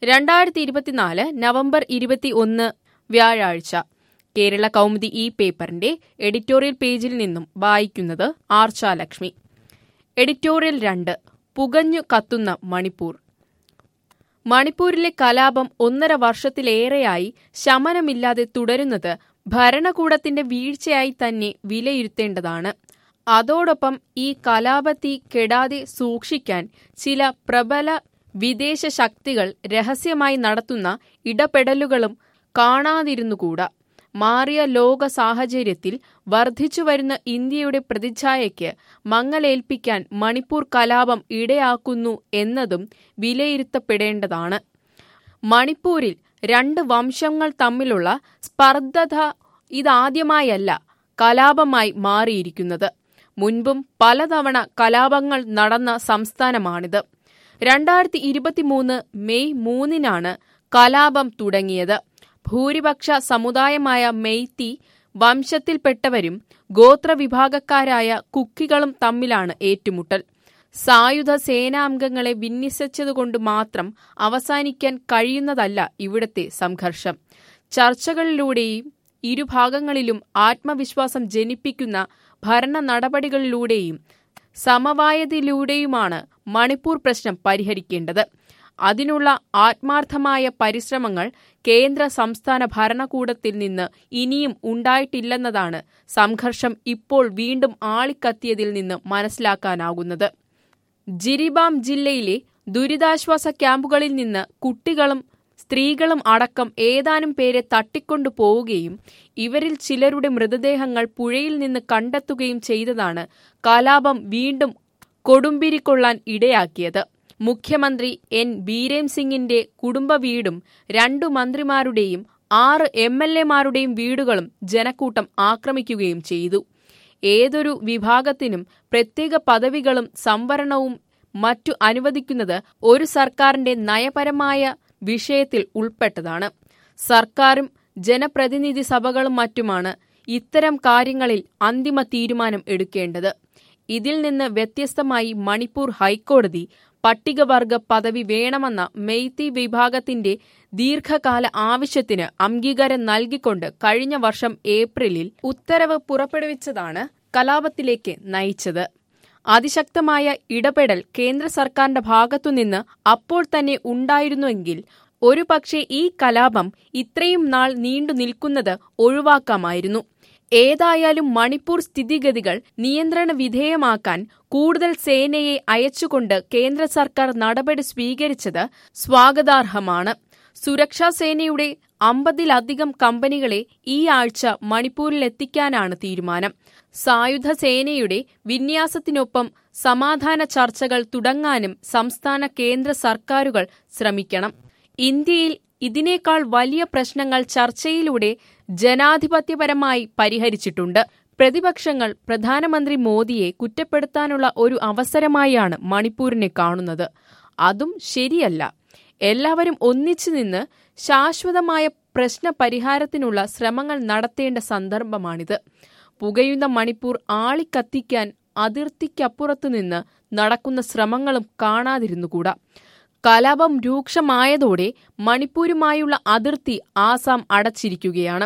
രണ്ടായിരത്തി ഇരുപത്തിനാല് നവംബർ ഇരുപത്തി ഒന്ന് വ്യാഴാഴ്ച കേരള കൗമുദി ഈ പേപ്പറിന്റെ എഡിറ്റോറിയൽ പേജിൽ നിന്നും വായിക്കുന്നത് ആർച്ചാലക്ഷ്മി എഡിറ്റോറിയൽ രണ്ട് പുകഞ്ഞു കത്തുന്ന മണിപ്പൂർ മണിപ്പൂരിലെ കലാപം ഒന്നര വർഷത്തിലേറെയായി ശമനമില്ലാതെ തുടരുന്നത് ഭരണകൂടത്തിന്റെ വീഴ്ചയായി തന്നെ വിലയിരുത്തേണ്ടതാണ് അതോടൊപ്പം ഈ കലാപത്തീ കെടാതെ സൂക്ഷിക്കാൻ ചില പ്രബല വിദേശ ശക്തികൾ രഹസ്യമായി നടത്തുന്ന ഇടപെടലുകളും കാണാതിരുന്നുകൂടാ മാറിയ ലോക സാഹചര്യത്തിൽ വർദ്ധിച്ചുവരുന്ന ഇന്ത്യയുടെ പ്രതിച്ഛായയ്ക്ക് മങ്ങലേൽപ്പിക്കാൻ മണിപ്പൂർ കലാപം ഇടയാക്കുന്നു എന്നതും വിലയിരുത്തപ്പെടേണ്ടതാണ് മണിപ്പൂരിൽ രണ്ട് വംശങ്ങൾ തമ്മിലുള്ള സ്പർദ്ധത ഇതാദ്യമായല്ല കലാപമായി മാറിയിരിക്കുന്നത് മുൻപും പലതവണ കലാപങ്ങൾ നടന്ന സംസ്ഥാനമാണിത് രണ്ടായിരത്തി ഇരുപത്തിമൂന്ന് മെയ് മൂന്നിനാണ് കലാപം തുടങ്ങിയത് ഭൂരിപക്ഷ സമുദായമായ മെയ്ത്തി വംശത്തിൽപ്പെട്ടവരും ഗോത്രവിഭാഗക്കാരായ കുക്കികളും തമ്മിലാണ് ഏറ്റുമുട്ടൽ സായുധ സേനാംഗങ്ങളെ വിന്യസിച്ചതുകൊണ്ട് മാത്രം അവസാനിക്കാൻ കഴിയുന്നതല്ല ഇവിടത്തെ സംഘർഷം ചർച്ചകളിലൂടെയും ഇരുഭാഗങ്ങളിലും ആത്മവിശ്വാസം ജനിപ്പിക്കുന്ന ഭരണ നടപടികളിലൂടെയും സമവായത്തിലൂടെയുമാണ് മണിപ്പൂർ പ്രശ്നം പരിഹരിക്കേണ്ടത് അതിനുള്ള ആത്മാർത്ഥമായ പരിശ്രമങ്ങൾ കേന്ദ്ര സംസ്ഥാന ഭരണകൂടത്തിൽ നിന്ന് ഇനിയും ഉണ്ടായിട്ടില്ലെന്നതാണ് സംഘർഷം ഇപ്പോൾ വീണ്ടും ആളിക്കത്തിയതിൽ നിന്ന് മനസ്സിലാക്കാനാകുന്നത് ജിരിബാം ജില്ലയിലെ ദുരിതാശ്വാസ ക്യാമ്പുകളിൽ നിന്ന് കുട്ടികളും സ്ത്രീകളും അടക്കം ഏതാനും പേരെ തട്ടിക്കൊണ്ടു പോവുകയും ഇവരിൽ ചിലരുടെ മൃതദേഹങ്ങൾ പുഴയിൽ നിന്ന് കണ്ടെത്തുകയും ചെയ്തതാണ് കലാപം വീണ്ടും കൊടുമ്പിരിക്കൊള്ളാൻ ഇടയാക്കിയത് മുഖ്യമന്ത്രി എൻ ബീരേം സിംഗിന്റെ കുടുംബ വീടും രണ്ടു മന്ത്രിമാരുടെയും ആറ് എം എൽ എമാരുടെയും വീടുകളും ജനക്കൂട്ടം ആക്രമിക്കുകയും ചെയ്തു ഏതൊരു വിഭാഗത്തിനും പ്രത്യേക പദവികളും സംവരണവും മറ്റു അനുവദിക്കുന്നത് ഒരു സർക്കാരിന്റെ നയപരമായ വിഷയത്തിൽ ഉൾപ്പെട്ടതാണ് സർക്കാരും ജനപ്രതിനിധി സഭകളും മറ്റുമാണ് ഇത്തരം കാര്യങ്ങളിൽ അന്തിമ തീരുമാനം എടുക്കേണ്ടത് ഇതിൽ നിന്ന് വ്യത്യസ്തമായി മണിപ്പൂർ ഹൈക്കോടതി പട്ടികവർഗ പദവി വേണമെന്ന മെയ്തി വിഭാഗത്തിന്റെ ദീർഘകാല ആവശ്യത്തിന് അംഗീകാരം നൽകിക്കൊണ്ട് കഴിഞ്ഞ വർഷം ഏപ്രിലിൽ ഉത്തരവ് പുറപ്പെടുവിച്ചതാണ് കലാപത്തിലേക്ക് നയിച്ചത് അതിശക്തമായ ഇടപെടൽ കേന്ദ്ര സർക്കാരിന്റെ ഭാഗത്തുനിന്ന് അപ്പോൾ തന്നെ ഉണ്ടായിരുന്നുവെങ്കിൽ ഒരുപക്ഷെ ഈ കലാപം ഇത്രയും നാൾ നീണ്ടു നിൽക്കുന്നത് ഒഴിവാക്കാമായിരുന്നു ഏതായാലും മണിപ്പൂർ സ്ഥിതിഗതികൾ നിയന്ത്രണ വിധേയമാക്കാൻ കൂടുതൽ സേനയെ അയച്ചുകൊണ്ട് കേന്ദ്ര സർക്കാർ നടപടി സ്വീകരിച്ചത് സ്വാഗതാർഹമാണ് സുരക്ഷാ സേനയുടെ അമ്പതിലധികം കമ്പനികളെ ഈ ആഴ്ച മണിപ്പൂരിലെത്തിക്കാനാണ് തീരുമാനം സായുധ സേനയുടെ വിന്യാസത്തിനൊപ്പം സമാധാന ചർച്ചകൾ തുടങ്ങാനും സംസ്ഥാന കേന്ദ്ര സർക്കാരുകൾ ശ്രമിക്കണം ഇന്ത്യയിൽ ഇതിനേക്കാൾ വലിയ പ്രശ്നങ്ങൾ ചർച്ചയിലൂടെ ജനാധിപത്യപരമായി പരിഹരിച്ചിട്ടുണ്ട് പ്രതിപക്ഷങ്ങൾ പ്രധാനമന്ത്രി മോദിയെ കുറ്റപ്പെടുത്താനുള്ള ഒരു അവസരമായാണ് മണിപ്പൂരിനെ കാണുന്നത് അതും ശരിയല്ല എല്ലാവരും ഒന്നിച്ചു നിന്ന് ശാശ്വതമായ പ്രശ്ന പരിഹാരത്തിനുള്ള ശ്രമങ്ങൾ നടത്തേണ്ട സന്ദർഭമാണിത് പുകയുന്ന മണിപ്പൂർ ആളിക്കത്തിക്കാൻ അതിർത്തിക്കപ്പുറത്തുനിന്ന് നടക്കുന്ന ശ്രമങ്ങളും കാണാതിരുന്നുകൂടാ കലാപം രൂക്ഷമായതോടെ മണിപ്പൂരുമായുള്ള അതിർത്തി ആസാം അടച്ചിരിക്കുകയാണ്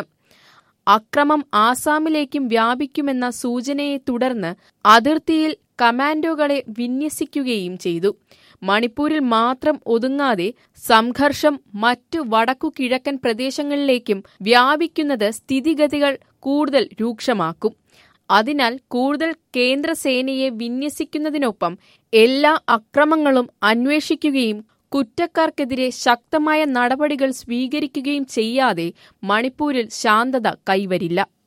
അക്രമം ആസാമിലേക്കും വ്യാപിക്കുമെന്ന സൂചനയെ തുടർന്ന് അതിർത്തിയിൽ കമാൻഡോകളെ വിന്യസിക്കുകയും ചെയ്തു മണിപ്പൂരിൽ മാത്രം ഒതുങ്ങാതെ സംഘർഷം മറ്റു വടക്കു കിഴക്കൻ പ്രദേശങ്ങളിലേക്കും വ്യാപിക്കുന്നത് സ്ഥിതിഗതികൾ കൂടുതൽ രൂക്ഷമാക്കും അതിനാൽ കൂടുതൽ കേന്ദ്രസേനയെ വിന്യസിക്കുന്നതിനൊപ്പം എല്ലാ അക്രമങ്ങളും അന്വേഷിക്കുകയും കുറ്റക്കാർക്കെതിരെ ശക്തമായ നടപടികൾ സ്വീകരിക്കുകയും ചെയ്യാതെ മണിപ്പൂരിൽ ശാന്തത കൈവരില്ല